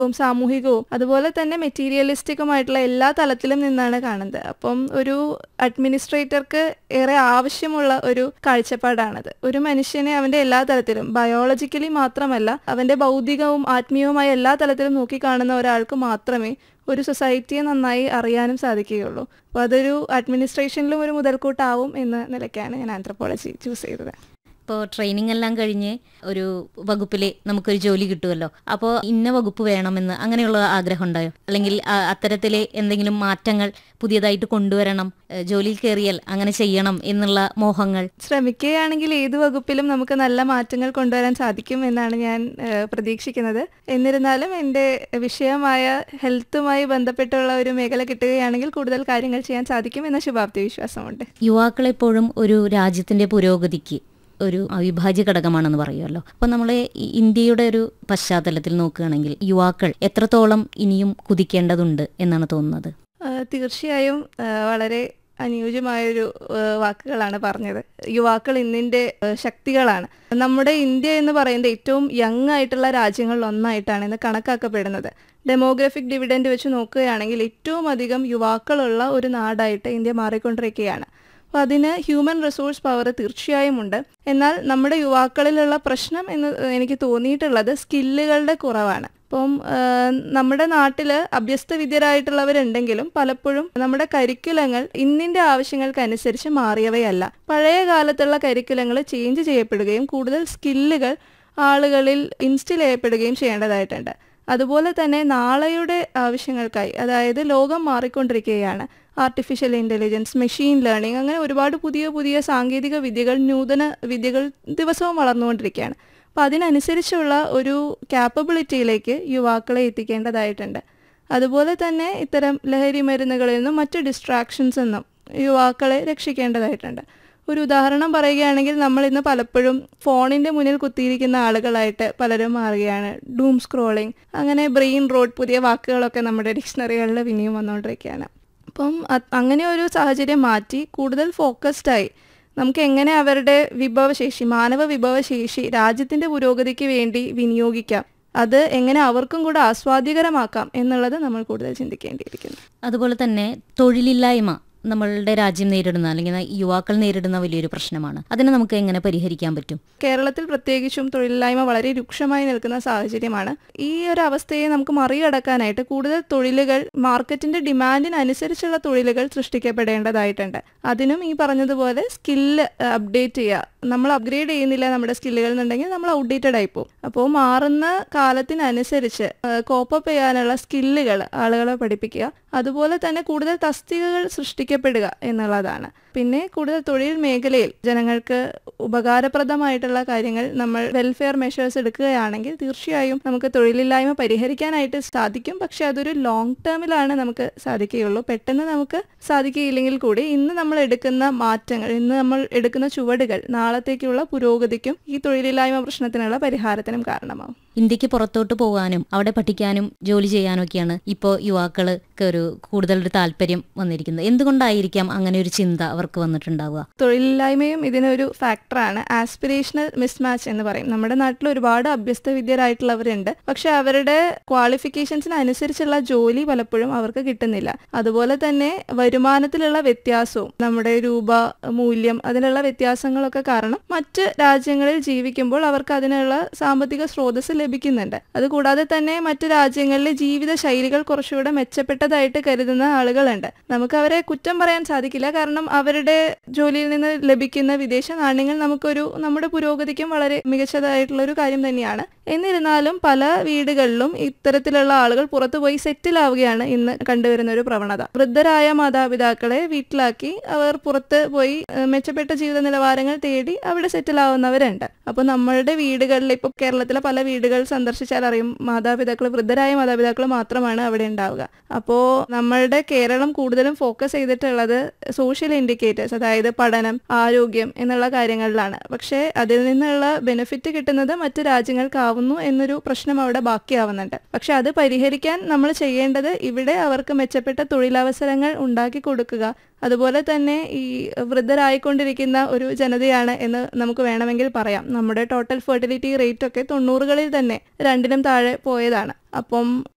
ഉം സാമൂഹികവും അതുപോലെ തന്നെ മെറ്റീരിയലിസ്റ്റിക്കുമായിട്ടുള്ള എല്ലാ തലത്തിലും നിന്നാണ് കാണുന്നത് അപ്പം ഒരു അഡ്മിനിസ്ട്രേറ്റർക്ക് ഏറെ ആവശ്യമുള്ള ഒരു കാഴ്ചപ്പാടാണത് ഒരു മനുഷ്യനെ അവന്റെ എല്ലാ തലത്തിലും ബയോളജിക്കലി മാത്രമല്ല അവന്റെ ഭൗതികവും ആത്മീയവുമായ എല്ലാ തലത്തിലും നോക്കിക്കാണുന്ന ഒരാൾക്ക് മാത്രമേ ഒരു സൊസൈറ്റിയെ നന്നായി അറിയാനും സാധിക്കുകയുള്ളൂ അപ്പോൾ അതൊരു അഡ്മിനിസ്ട്രേഷനിലും ഒരു മുതൽക്കൂട്ടാവും എന്ന നിലയ്ക്കാണ് ഞാൻ ആന്ത്രപ്പോളജി ചൂസ് ചെയ്തത് ഇപ്പോൾ ട്രെയിനിങ് എല്ലാം കഴിഞ്ഞ് ഒരു വകുപ്പിൽ നമുക്കൊരു ജോലി കിട്ടുമല്ലോ അപ്പോൾ ഇന്ന വകുപ്പ് വേണമെന്ന് അങ്ങനെയുള്ള ആഗ്രഹം ഉണ്ടായോ അല്ലെങ്കിൽ ആ- അത്തരത്തിലെ എന്തെങ്കിലും മാറ്റങ്ങൾ പുതിയതായിട്ട് കൊണ്ടുവരണം ഏഹ് ജോലിയിൽ കയറിയാൽ അങ്ങനെ ചെയ്യണം എന്നുള്ള മോഹങ്ങൾ ശ്രമിക്കുകയാണെങ്കിൽ ഏത് വകുപ്പിലും നമുക്ക് നല്ല മാറ്റങ്ങൾ കൊണ്ടുവരാൻ സാധിക്കും എന്നാണ് ഞാൻ ഏഹ്, പ്രതീക്ഷിക്കുന്നത് എന്നിരുന്നാലും എൻ്റെ വിഷയമായ ഹെൽത്തുമായി ബന്ധപ്പെട്ടുള്ള ഒരു മേഖല കിട്ടുകയാണെങ്കിൽ കൂടുതൽ കാര്യങ്ങൾ ചെയ്യാൻ സാധിക്കും എന്ന ശുഭാപ്തി വിശ്വാസമുണ്ട് യുവാക്കളെപ്പോഴും ഒരു രാജ്യത്തിന്റെ പുരോഗതിക്ക് ഒരു അവിഭാജ്യ ഘടകമാണെന്ന് പറയുമല്ലോ അപ്പോൾ നമ്മൾ ഇന്ത്യയുടെ ഒരു പശ്ചാത്തലത്തിൽ നോക്കുകയാണെങ്കിൽ യുവാക്കൾ എത്രത്തോളം ഇനിയും കുതിക്കേണ്ടതുണ്ട് എന്നാണ് തോന്നുന്നത് ഏഹ്, തീർച്ചയായും ഏഹ്, വളരെ അനുയോജ്യമായൊരു ഏഹ്, വാക്കുകളാണ് പറഞ്ഞത് യുവാക്കൾ ഇന്നിൻ്റെ ഏഹ്, ശക്തികളാണ് നമ്മുടെ ഇന്ത്യ എന്ന് പറയുന്നത് ഏറ്റവും യങ് ആയിട്ടുള്ള രാജ്യങ്ങളിൽ ഒന്നായിട്ടാണ് ഇന്ന് കണക്കാക്കപ്പെടുന്നത് ഡെമോഗ്രഫിക് ഡിവിഡൻഡ് വെച്ച് നോക്കുകയാണെങ്കിൽ ഏറ്റവും അധികം യുവാക്കളുള്ള ഒരു നാടായിട്ട് ഇന്ത്യ മാറിക്കൊണ്ടിരിക്കുകയാണ് അപ്പോൾ അതിന് ഹ്യൂമൻ റിസോഴ്സ് പവർ തീർച്ചയായും ഉണ്ട് എന്നാൽ നമ്മുടെ യുവാക്കളിലുള്ള പ്രശ്നം എന്ന് എനിക്ക് തോന്നിയിട്ടുള്ളത് സ്കില്ലുകളുടെ കുറവാണ് അപ്പം ആ, നമ്മുടെ നാട്ടിൽ അഭ്യസ്ത വിദ്യരായിട്ടുള്ളവരുണ്ടെങ്കിലും പലപ്പോഴും നമ്മുടെ കരിക്കുലങ്ങൾ ഇന്നിന്റെ ആവശ്യങ്ങൾക്കനുസരിച്ച് മാറിയവയല്ല പഴയ കാലത്തുള്ള കരിക്കുലങ്ങൾ ചേഞ്ച് ചെയ്യപ്പെടുകയും കൂടുതൽ സ്കില്ലുകൾ ആളുകളിൽ ഇൻസ്റ്റിൽ ചെയ്യപ്പെടുകയും ചെയ്യേണ്ടതായിട്ടുണ്ട് അതുപോലെ തന്നെ നാളെയുടെ ആവശ്യങ്ങൾക്കായി അതായത് ലോകം മാറിക്കൊണ്ടിരിക്കുകയാണ് ആർട്ടിഫിഷ്യൽ ഇൻ്റലിജൻസ് മെഷീൻ ലേണിംഗ് അങ്ങനെ ഒരുപാട് പുതിയ പുതിയ സാങ്കേതിക വിദ്യകൾ നൂതന വിദ്യകൾ ദിവസവും വളർന്നുകൊണ്ടിരിക്കുകയാണ് അപ്പോൾ അതിനനുസരിച്ചുള്ള ഒരു ക്യാപ്പബിലിറ്റിയിലേക്ക് യുവാക്കളെ എത്തിക്കേണ്ടതായിട്ടുണ്ട് അതുപോലെ തന്നെ ഇത്തരം ലഹരി മരുന്നുകളിൽ നിന്നും മറ്റ് ഡിസ്ട്രാക്ഷൻസ് നിന്നും യുവാക്കളെ രക്ഷിക്കേണ്ടതായിട്ടുണ്ട് ഒരു ഉദാഹരണം പറയുകയാണെങ്കിൽ നമ്മൾ ഇന്ന് പലപ്പോഴും ഫോണിന്റെ മുന്നിൽ കുത്തിയിരിക്കുന്ന ആളുകളായിട്ട് പലരും മാറുകയാണ് ഡൂം സ്ക്രോളിംഗ് അങ്ങനെ ബ്രെയിൻ റോഡ് പുതിയ വാക്കുകളൊക്കെ നമ്മുടെ ഡിക്ഷണറികളിൽ പിന്നെയും വന്നുകൊണ്ടിരിക്കുകയാണ് അപ്പം അത് അങ്ങനെ ഒരു സാഹചര്യം മാറ്റി കൂടുതൽ ഫോക്കസ്ഡായി നമുക്ക് എങ്ങനെ അവരുടെ വിഭവശേഷി മാനവ വിഭവശേഷി രാജ്യത്തിന്റെ പുരോഗതിക്ക് വേണ്ടി വിനിയോഗിക്കാം അത് എങ്ങനെ അവർക്കും കൂടെ ആസ്വാദ്യകരമാക്കാം എന്നുള്ളത് നമ്മൾ കൂടുതൽ ചിന്തിക്കേണ്ടിയിരിക്കുന്നു അതുപോലെ തന്നെ തൊഴിലില്ലായ്മ നമ്മളുടെ രാജ്യം നേരിടുന്ന അല്ലെങ്കിൽ യുവാക്കൾ നേരിടുന്ന വലിയൊരു പ്രശ്നമാണ് അതിനെ നമുക്ക് എങ്ങനെ പരിഹരിക്കാൻ പറ്റും കേരളത്തിൽ പ്രത്യേകിച്ചും തൊഴിലില്ലായ്മ വളരെ രൂക്ഷമായി നിൽക്കുന്ന സാഹചര്യമാണ് ഈ ഒരു അവസ്ഥയെ നമുക്ക് മറികടക്കാനായിട്ട് കൂടുതൽ തൊഴിലുകൾ മാർക്കറ്റിന്റെ ഡിമാൻഡിനനുസരിച്ചുള്ള തൊഴിലുകൾ സൃഷ്ടിക്കപ്പെടേണ്ടതായിട്ടുണ്ട് അതിനും ഈ പറഞ്ഞതുപോലെ സ്കില്ല് അപ്ഡേറ്റ് ചെയ്യുക നമ്മൾ അപ്ഗ്രേഡ് ചെയ്യുന്നില്ല നമ്മുടെ സ്കില്ലുകൾ എന്നുണ്ടെങ്കിൽ നമ്മൾ ഔട്ട്ഡേറ്റഡ് ആയി പോകും അപ്പോൾ മാറുന്ന കാലത്തിനനുസരിച്ച് കോപ്പപ്പ് ചെയ്യാനുള്ള സ്കില്ലുകൾ ആളുകളെ പഠിപ്പിക്കുക അതുപോലെ തന്നെ കൂടുതൽ തസ്തികകൾ സൃഷ്ടിക്കപ്പെടുക എന്നുള്ളതാണ് പിന്നെ കൂടുതൽ തൊഴിൽ മേഖലയിൽ ജനങ്ങൾക്ക് ഉപകാരപ്രദമായിട്ടുള്ള കാര്യങ്ങൾ നമ്മൾ വെൽഫെയർ മെഷേഴ്സ് എടുക്കുകയാണെങ്കിൽ തീർച്ചയായും നമുക്ക് തൊഴിലില്ലായ്മ പരിഹരിക്കാനായിട്ട് സാധിക്കും പക്ഷെ അതൊരു ലോങ് ടേമിലാണ് നമുക്ക് സാധിക്കുകയുള്ളൂ പെട്ടെന്ന് നമുക്ക് സാധിക്കുകയില്ലെങ്കിൽ കൂടി ഇന്ന് നമ്മൾ എടുക്കുന്ന മാറ്റങ്ങൾ ഇന്ന് നമ്മൾ എടുക്കുന്ന ചുവടുകൾ നാളത്തേക്കുള്ള പുരോഗതിക്കും ഈ തൊഴിലില്ലായ്മ പ്രശ്നത്തിനുള്ള പരിഹാരത്തിനും കാരണമാവും ഇന്ത്യക്ക് പുറത്തോട്ട് പോകാനും അവിടെ പഠിക്കാനും ജോലി ചെയ്യാനും ഒക്കെയാണ് ഇപ്പോൾ യുവാക്കൾക്ക് ഒരു കൂടുതൽ ഒരു താല്പര്യം വന്നിരിക്കുന്നത് എന്തുകൊണ്ടായിരിക്കാം അങ്ങനെ ഒരു ചിന്ത അവർക്ക് വന്നിട്ടുണ്ടാവുക തൊഴിലില്ലായ്മയും ഇതിനൊരു ഫാക്ടറാണ് ആസ്പിറേഷണൽ മിസ്മാച്ച് എന്ന് പറയും നമ്മുടെ നാട്ടിൽ ഒരുപാട് അഭ്യസ്ത വിദ്യരായിട്ടുള്ളവരുണ്ട് പക്ഷെ അവരുടെ ക്വാളിഫിക്കേഷൻസിന് അനുസരിച്ചുള്ള ജോലി പലപ്പോഴും അവർക്ക് കിട്ടുന്നില്ല അതുപോലെ തന്നെ വരുമാനത്തിലുള്ള വ്യത്യാസവും നമ്മുടെ രൂപ മൂല്യം അതിനുള്ള വ്യത്യാസങ്ങളൊക്കെ കാരണം മറ്റ് രാജ്യങ്ങളിൽ ജീവിക്കുമ്പോൾ അവർക്ക് അതിനുള്ള സാമ്പത്തിക സ്രോതസ് ലഭിക്കുന്നുണ്ട് അതുകൂടാതെ തന്നെ മറ്റ് രാജ്യങ്ങളിലെ ജീവിത ശൈലികൾ കുറച്ചുകൂടെ മെച്ചപ്പെട്ടതായിട്ട് കരുതുന്ന ആളുകളുണ്ട് നമുക്ക് അവരെ കുറ്റം പറയാൻ സാധിക്കില്ല കാരണം അവരുടെ ജോലിയിൽ നിന്ന് ലഭിക്കുന്ന വിദേശ നാണ്യങ്ങൾ നമുക്കൊരു നമ്മുടെ പുരോഗതിക്കും വളരെ മികച്ചതായിട്ടുള്ള ഒരു കാര്യം തന്നെയാണ് എന്നിരുന്നാലും പല വീടുകളിലും ഇത്തരത്തിലുള്ള ആളുകൾ പുറത്തുപോയി സെറ്റിൽ ആവുകയാണ് ഇന്ന് കണ്ടുവരുന്ന ഒരു പ്രവണത വൃദ്ധരായ മാതാപിതാക്കളെ വീട്ടിലാക്കി അവർ പുറത്ത് പോയി ഏഹ്, മെച്ചപ്പെട്ട ജീവിത നിലവാരങ്ങൾ തേടി അവിടെ സെറ്റിൽ ആവുന്നവരുണ്ട് അപ്പോൾ നമ്മളുടെ വീടുകളിൽ ഇപ്പോൾ കേരളത്തിലെ പല വീടുകൾ സന്ദർശിച്ചാൽ അറിയും മാതാപിതാക്കൾ വൃദ്ധരായ മാതാപിതാക്കൾ മാത്രമാണ് അവിടെ ഉണ്ടാവുക അപ്പോൾ നമ്മളുടെ കേരളം കൂടുതലും ഫോക്കസ് ചെയ്തിട്ടുള്ളത് സോഷ്യൽ ഇൻഡിക്കേറ്റേഴ്സ് അതായത് പഠനം ആരോഗ്യം എന്നുള്ള കാര്യങ്ങളിലാണ് പക്ഷേ അതിൽ നിന്നുള്ള ബെനിഫിറ്റ് കിട്ടുന്നത് മറ്റ് രാജ്യങ്ങൾക്കാവുന്നു എന്നൊരു പ്രശ്നം അവിടെ ബാക്കിയാവുന്നുണ്ട് പക്ഷെ അത് പരിഹരിക്കാൻ നമ്മൾ ചെയ്യേണ്ടത് ഇവിടെ അവർക്ക് മെച്ചപ്പെട്ട തൊഴിലവസരങ്ങൾ ഉണ്ടാക്കി കൊടുക്കുക അതുപോലെ തന്നെ ഈ വൃദ്ധരായിക്കൊണ്ടിരിക്കുന്ന ഒരു ജനതയാണ് എന്ന് നമുക്ക് വേണമെങ്കിൽ പറയാം നമ്മുടെ ടോട്ടൽ ഫെർട്ടിലിറ്റി റേറ്റ് ഒക്കെ തൊണ്ണൂറുകളിൽ തന്നെ രണ്ടിനും താഴെ പോയതാണ് അപ്പം